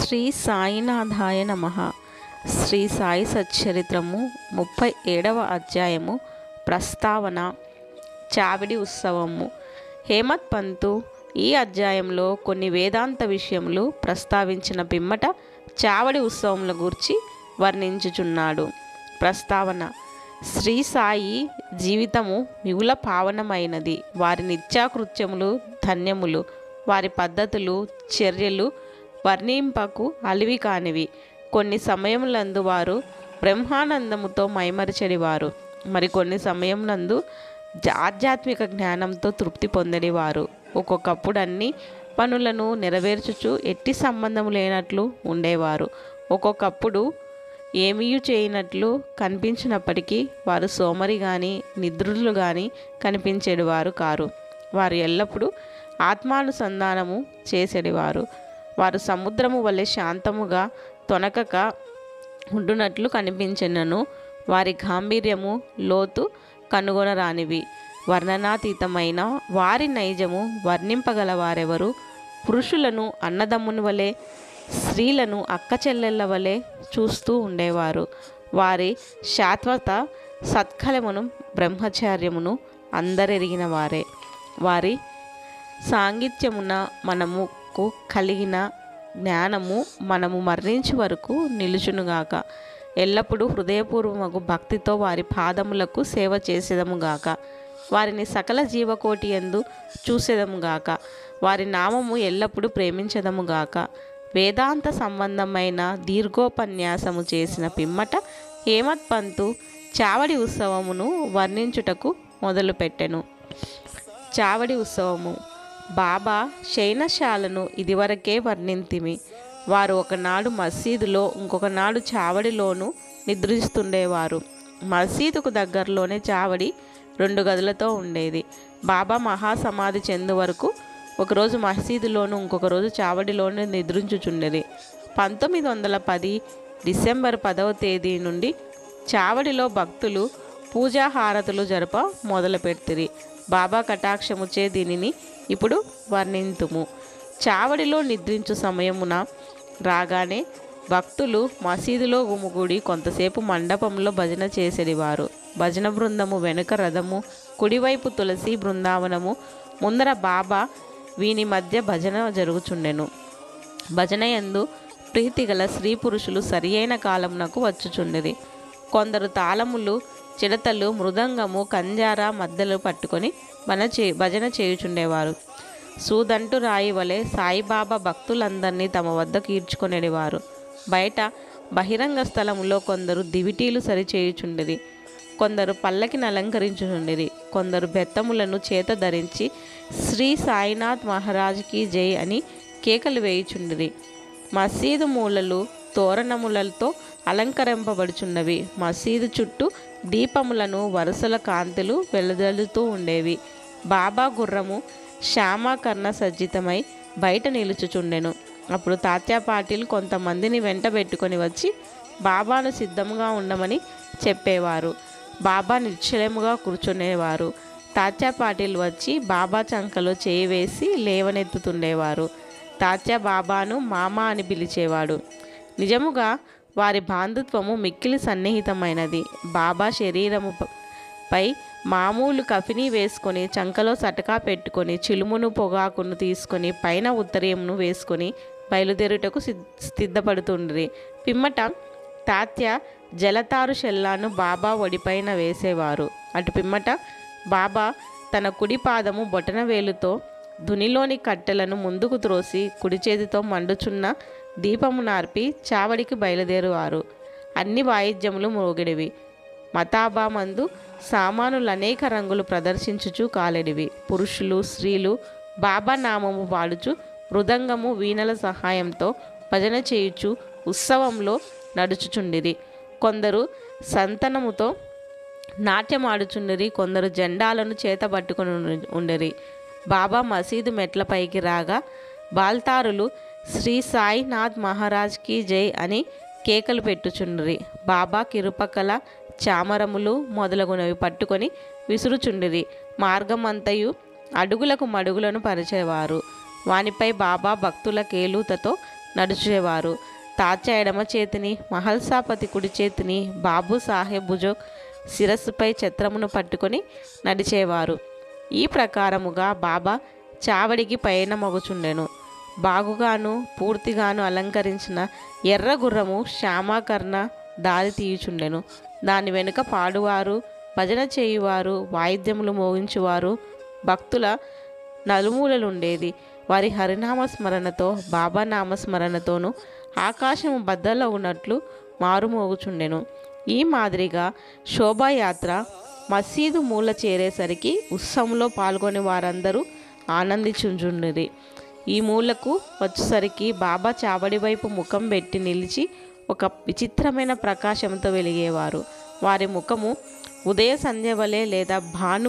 శ్రీ సాయినాథాయ నమ శ్రీ సాయి సచ్చరిత్రము ముప్పై ఏడవ అధ్యాయము ప్రస్తావన చావిడి ఉత్సవము హేమత్ పంతు ఈ అధ్యాయంలో కొన్ని వేదాంత విషయములు ప్రస్తావించిన పిమ్మట చావడి ఉత్సవముల గురించి వర్ణించుచున్నాడు ప్రస్తావన శ్రీ సాయి జీవితము మిగుల పావనమైనది వారి నిత్యాకృత్యములు ధన్యములు వారి పద్ధతులు చర్యలు వర్ణింపకు అలివి కానివి కొన్ని సమయములందు వారు బ్రహ్మానందముతో మైమరిచెడివారు మరికొన్ని సమయమునందు జ- ఆధ్యాత్మిక జ్ఞానంతో తృప్తి పొందడివారు ఒక్కొక్కప్పుడు అన్ని పనులను నెరవేర్చుచు ఎట్టి సంబంధం లేనట్లు ఉండేవారు ఒక్కొక్కప్పుడు ఏమీ చేయనట్లు కనిపించినప్పటికీ వారు సోమరి కానీ నిద్రులు కానీ కనిపించేటివారు కారు వారు ఎల్లప్పుడూ ఆత్మానుసంధానము చేసేటివారు వారు సముద్రము వలె శాంతముగా తొనకక ఉండునట్లు కనిపించినను వారి గాంభీర్యము లోతు కనుగొనరానివి వర్ణనాతీతమైన వారి నైజము వర్ణింపగల వారెవరు పురుషులను అన్నదమ్ముని వలె స్త్రీలను అక్క చెల్లెళ్ళ వలె చూస్తూ ఉండేవారు వారి శాశ్వత సత్కలమును బ్రహ్మచార్యమును అందరెరిగిన వారే వారి సాంగిత్యమున మనముకు కలిగిన జ్ఞానము మనము మరణించే వరకు నిలుచునుగాక ఎల్లప్పుడూ హృదయపూర్వమగు భక్తితో వారి పాదములకు సేవ చేసేదముగాక వారిని సకల జీవకోటి ఎందు చూసేదముగాక వారి నామము ఎల్లప్పుడూ ప్రేమించదముగాక వేదాంత సంబంధమైన దీర్ఘోపన్యాసము చేసిన పిమ్మట హేమత్ పంతు చావడి ఉత్సవమును వర్ణించుటకు మొదలుపెట్టెను చావడి ఉత్సవము బాబా శయనశాలను ఇదివరకే వర్ణింతిమి వారు ఒకనాడు మసీదులో ఇంకొక నాడు చావడిలోనూ నిద్రిస్తుండేవారు మసీదుకు దగ్గరలోనే చావడి రెండు గదులతో ఉండేది బాబా మహాసమాధి చెందు వరకు ఒకరోజు మసీదులోను ఇంకొక రోజు చావడిలోనూ నిద్రించుచుండేది పంతొమ్మిది వందల పది డిసెంబర్ పదవ తేదీ నుండి చావడిలో భక్తులు పూజా హారతులు జరప మొదలుపెట్టిరి బాబా కటాక్షముచే దీనిని ఇప్పుడు వర్ణింతుము చావడిలో నిద్రించు సమయమున రాగానే భక్తులు మసీదులో గుమిగూడి కొంతసేపు మండపంలో భజన చేసేడివారు భజన బృందము వెనుక రథము కుడివైపు తులసి బృందావనము ముందర బాబా వీని మధ్య భజన జరుగుచుండెను భజన యందు ప్రీతిగల స్త్రీ పురుషులు సరియైన కాలమునకు వచ్చుచుండిరి కొందరు తాళములు చిడతలు మృదంగము కంజార మద్దలు పట్టుకొని భజన చే భజన చేయుచుండేవారు సూదంటు రాయి వలె సాయిబాబా భక్తులందరినీ తమ వద్దకు ఈడ్చుకొనేవారు బయట బహిరంగ స్థలములో కొందరు దివిటీలు సరిచేయుచుండిరి కొందరు పల్లకిని అలంకరించుచుండిరి కొందరు బెత్తములను చేత ధరించి శ్రీ సాయినాథ్ మహారాజ్కి జై అని కేకలు వేయుచుండిరి మసీదు మూలలు తోరణములతో అలంకరింపబడుచున్నవి మసీదు చుట్టూ దీపములను వరుసల కాంతులు వెలుదలుతూ ఉండేవి బాబా గుర్రము శ్యామాకర్ణ సజ్జితమై బయట నిలుచుచుండెను అప్పుడు తాత్యా పాటిల్ కొంతమందిని వెంట పెట్టుకొని వచ్చి బాబాను సిద్ధంగా ఉండమని చెప్పేవారు బాబా నిశ్చలముగా కూర్చునేవారు తాత్యా పాటిల్ వచ్చి బాబా చంకలో చేయి వేసి లేవనెత్తుతుండేవారు తాత్యా బాబాను మామ అని పిలిచేవాడు నిజముగా వారి బాంధుత్వము మిక్కిలి సన్నిహితమైనది బాబా శరీరము ప- పై మామూలు కఫిని వేసుకొని చంకలో సటకా పెట్టుకొని చిలుమును పొగాకును తీసుకొని పైన ఉత్తరీయమును వేసుకొని బయలుదేరుటకు సిద్ సిద్ధపడుతుండ్రి పిమ్మట తాత్య జలతారు షెల్లాను బాబా ఒడిపైన వేసేవారు అటు పిమ్మట బాబా తన కుడి పాదము బొటన వేలుతో ధునిలోని కట్టెలను ముందుకు త్రోసి కుడి చేతితో మండుచున్న దీపము నార్పి చావడికి బయలుదేరువారు అన్ని వాయిద్యములు మోగిడివి మతాబా మందు సామానులు అనేక రంగులు ప్రదర్శించుచు కాలెడివి పురుషులు స్త్రీలు బాబా నామము పాడుచు మృదంగము వీణల సహాయంతో భజన చేయుచు ఉత్సవంలో నడుచుచుండిరి కొందరు సంతనముతో నాట్యమాడుచుండిరి కొందరు జెండాలను చేతబట్టుకుని ఉండి- ఉండిరి బాబా మసీదు మెట్లపైకి రాగా బాల్తారులు శ్రీ సాయినాథ్ మహారాజ్కి జై అని కేకలు పెట్టుచుండిరి బాబా కిరుపక్కల చామరములు మొదలగునవి పట్టుకొని విసురుచుండిరి మార్గమంతయు అడుగులకు మడుగులను పరిచేవారు వానిపై బాబా భక్తుల కేలుతతో నడిచేవారు తాచా ఎడమ చేతిని మహల్సాపతి కుడి చేతిని బాబు సాహెబ్ బుజోక్ శిరస్సుపై ఛత్రమును పట్టుకొని నడిచేవారు ఈ ప్రకారముగా బాబా చావడికి పయనమగుచుండెను బాగుగాను పూర్తిగాను అలంకరించిన ఎర్ర గుర్రము శ్యామాకర్ణ దారి తీయుచుండెను దాని వెనుక పాడువారు భజన చేయువారు వాయిద్యములు మోగించువారు భక్తుల నలుమూలలుండేది వారి హరినామ స్మరణతో బాబా నామస్మరణతోనూ ఆకాశము బద్దలో ఉన్నట్లు మారుమోగుచుండెను ఈ మాదిరిగా శోభాయాత్ర మసీదు మూల చేరేసరికి ఉత్సవంలో పాల్గొనే వారందరూ ఆనందించుంచుండిరి ఈ మూలకు వచ్చేసరికి బాబా చావడి వైపు ముఖం పెట్టి నిలిచి ఒక విచిత్రమైన ప్రకాశంతో వెలిగేవారు వారి ముఖము ఉదయ సంధ్య వలె లేదా భాను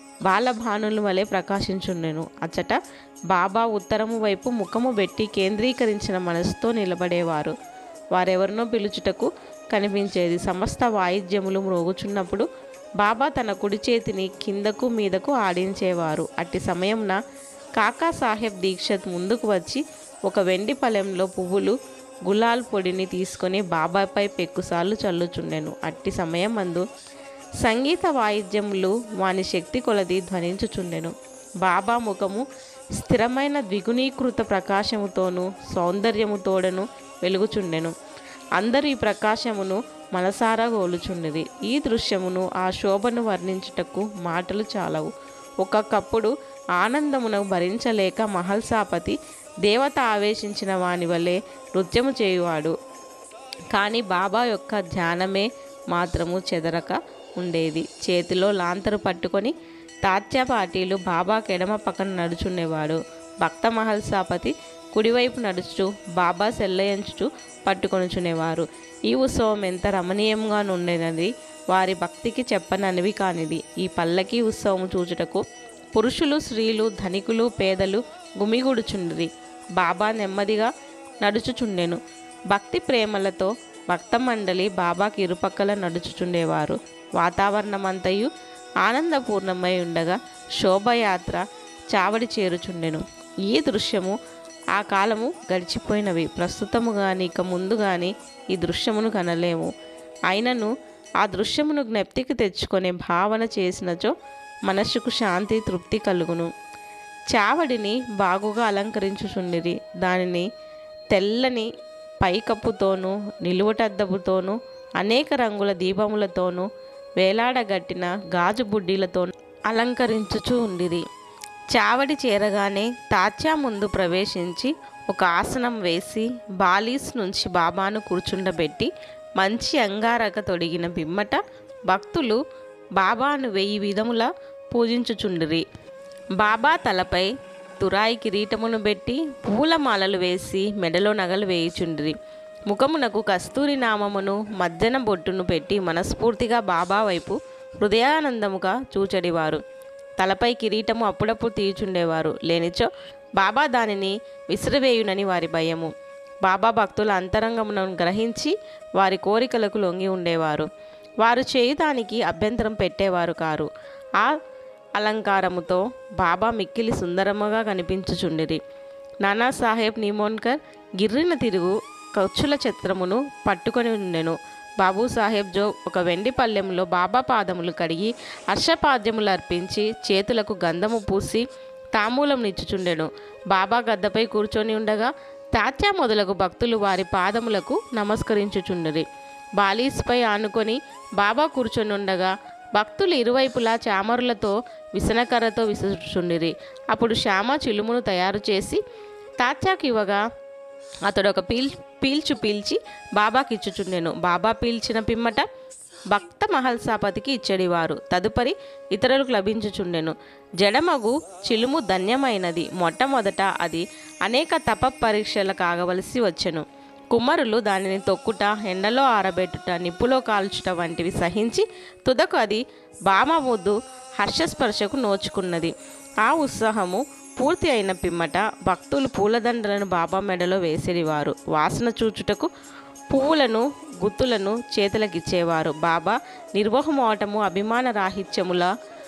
బాలభానుల వలె ప్రకాశించుండెను అచ్చట బాబా ఉత్తరము వైపు ముఖము పెట్టి కేంద్రీకరించిన మనసుతో నిలబడేవారు వారెవరినో పిలుచుటకు కనిపించేది సమస్త వాయిద్యములు మ్రోగుచున్నప్పుడు బాబా తన కుడి చేతిని కిందకు మీదకు ఆడించేవారు అట్టి సమయంన కాకా సాహెబ్ దీక్షత్ ముందుకు వచ్చి ఒక వెండి పలెంలో పువ్వులు గులాల్ పొడిని తీసుకొని బాబాపై పెక్కుసార్లు చల్లుచుండెను అట్టి సమయం మందు సంగీత వాయిద్యములు వాని శక్తి కొలది ధ్వనించుచుండెను బాబా ముఖము స్థిరమైన ద్విగుణీకృత ప్రకాశముతోనూ సౌందర్యముతోడను వెలుగుచుండెను అందరూ ఈ ప్రకాశమును మనసారా గోలుచుండిరి ఈ దృశ్యమును ఆ శోభను వర్ణించుటకు మాటలు చాలవు ఒక్కొక్కప్పుడు ఆనందమును భరించలేక మహల్సాపతి దేవత ఆవేశించిన వాని వలె నృత్యము చేయువాడు కానీ బాబా యొక్క ధ్యానమే మాత్రము చెదరక ఉండేది చేతిలో లాంతరు పట్టుకొని తాత్య పాటీలు బాబాకి ఎడమ పక్కన నడుచుండేవాడు భక్త మహల్సాపతి కుడివైపు నడుచుచు బాబా సెల్లయంచుచు పట్టుకొనుచునేవారు ఈ ఉత్సవం ఎంత రమణీయంగా ఉండేనది వారి భక్తికి చెప్పననివి కానిది ఈ పల్లకి ఉత్సవం చూచుటకు పురుషులు స్త్రీలు ధనికులు పేదలు గుమిగూడుచుండిరి బాబా నెమ్మదిగా నడుచుచుండెను భక్తి ప్రేమలతో భక్త మండలి బాబాకి ఇరుపక్కల నడుచుచుండేవారు వాతావరణమంతయు ఆనందపూర్ణమై ఉండగా శోభయాత్ర చావడి చేరుచుండెను ఈ దృశ్యము ఆ కాలము గడిచిపోయినవి ప్రస్తుతము గాని ఇక ముందు గాని ఈ దృశ్యమును కనలేము అయినను ఆ దృశ్యమును జ్ఞప్తికి తెచ్చుకునే భావన చేసినచో మనస్సుకు శాంతి తృప్తి కలుగును చావడిని బాగుగా అలంకరించుచుండిరి దానిని తెల్లని పైకప్పుతోనూ నిలువటద్దపుతోనూ అనేక రంగుల దీపములతోనూ వేలాడగట్టిన గాజు బుడ్డీలతో అలంకరించుచూ ఉండిరి చావడి చేరగానే తాత్యా ముందు ప్రవేశించి ఒక ఆసనం వేసి బాలీస్ నుంచి బాబాను కూర్చుండబెట్టి మంచి అంగారక తొడిగిన పిమ్మట భక్తులు బాబాను వెయ్యి విధముల పూజించుచుండిరి బాబా తలపై తురాయి కిరీటమును పెట్టి పూలమాలలు వేసి మెడలో నగలు వేయుచుండిరి ముఖమునకు కస్తూరి నామమును మధ్యన బొట్టును పెట్టి మనస్ఫూర్తిగా బాబా వైపు హృదయానందముగా చూచడివారు తలపై కిరీటము అప్పుడప్పుడు తీయుచుండేవారు లేనిచో బాబా దానిని విసిరివేయునని వారి భయము బాబా భక్తుల అంతరంగమును గ్రహించి వారి కోరికలకు లొంగి ఉండేవారు వారు చేయుదానికి అభ్యంతరం పెట్టేవారు కారు ఆ అలంకారముతో బాబా మిక్కిలి సుందరముగా కనిపించుచుండిరి నానాసాహెబ్ నిమోన్కర్ గిర్రిన తిరుగు కచ్చుల చిత్రమును పట్టుకొని ఉండెను బాబు సాహెబ్ జో ఒక వెండి పళ్ళెంలో బాబా పాదములు కడిగి హర్షపాద్యములు అర్పించి చేతులకు గంధము పూసి తాంబూలం నిచ్చుచుండెను బాబా గద్దపై కూర్చొని ఉండగా తాత్యా మొదలగు భక్తులు వారి పాదములకు నమస్కరించుచుండిరి బాలీస్పై ఆనుకొని బాబా కూర్చొని ఉండగా భక్తులు ఇరువైపులా చామరులతో విసనకర్రతో విసుచుండిరి అప్పుడు శ్యామ చిలుమును తయారు చేసి తాత్యాకి ఇవ్వగా అతడు ఒక పీల్ పీల్చు పీల్చి బాబాకి ఇచ్చుచుండెను బాబా పీల్చిన పిమ్మట భక్త మహల్సాపతికి ఇచ్చడివారు తదుపరి ఇతరులకు లభించుచుండెను జడమగు చిలుము ధన్యమైనది మొట్టమొదట అది అనేక తప పరీక్షలు కాగవలసి వచ్చెను కుమ్మరులు దానిని తొక్కుట ఎండలో ఆరబెట్టుట నిప్పులో కాల్చుట వంటివి సహించి తుదకు అది బామముద్దు హర్షస్పర్శకు నోచుకున్నది ఆ ఉత్సాహము పూర్తి అయిన పిమ్మట భక్తులు పూలదండలను బాబా మెడలో వేసేవారు వాసన చూచుటకు పువ్వులను గుత్తులను చేతులకిచ్చేవారు బాబా నిర్వహమోటము అభిమాన రాహిత్యముల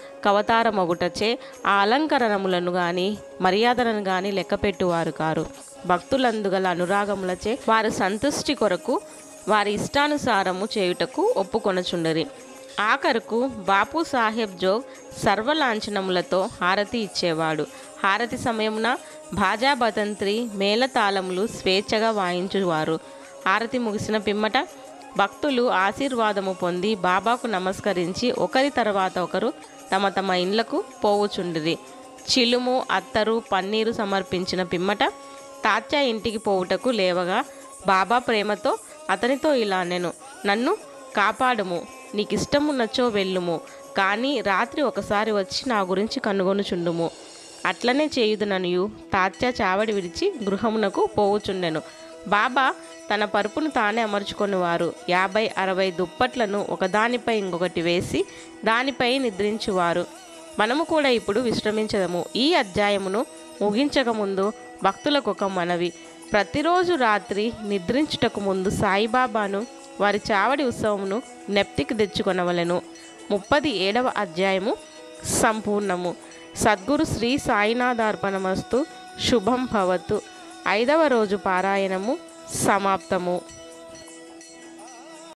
కవతారమగుటచే ఆ అలంకరణములను గాని మర్యాదలను గాని లెక్కపెట్టువారు కారు భక్తులందుగల అనురాగములచే వారు సంతుష్టి కొరకు వారి ఇష్టానుసారము చేయుటకు ఒప్పుకొనచుండరి ఆఖరుకు బాపు సాహెబ్ జోగ్ సర్వలాంఛనములతో హారతి ఇచ్చేవాడు హారతి సమయమున భాజా బతంత్రి మేళతాళములు స్వేచ్ఛగా వాయించువారు హారతి ముగిసిన పిమ్మట భక్తులు ఆశీర్వాదము పొంది బాబాకు నమస్కరించి ఒకరి తర్వాత ఒకరు తమ తమ ఇండ్లకు పోవుచుండిరి చిలుము అత్తరు పన్నీరు సమర్పించిన పిమ్మట తాత్యా ఇంటికి పోవుటకు లేవగా బాబా ప్రేమతో అతనితో ఇలా నేను నన్ను కాపాడుము నీకు ఇష్టమున్నచో వెళ్ళుము కానీ రాత్రి ఒకసారి వచ్చి నా గురించి కనుగొనుచుండుము అట్లనే చేయుదుననియు తాత్యా చావడి విడిచి గృహమునకు పోవుచుండెను బాబా తన పరుపును తానే అమర్చుకొనివారు యాభై అరవై దుప్పట్లను ఒకదానిపై ఇంకొకటి వేసి దానిపై నిద్రించువారు మనము కూడా ఇప్పుడు విశ్రమించదము ఈ అధ్యాయమును ముగించక ముందు భక్తులకు ఒక మనవి ప్రతిరోజు రాత్రి నిద్రించుటకు ముందు సాయిబాబాను వారి చావడి ఉత్సవమును నెప్తికి తెచ్చుకొనవలెను ముప్పది ఏడవ అధ్యాయము సంపూర్ణము సద్గురు శ్రీ సాయినాథార్పణమస్తు శుభం భవతు ఐదవ రోజు పారాయణము సమాప్తము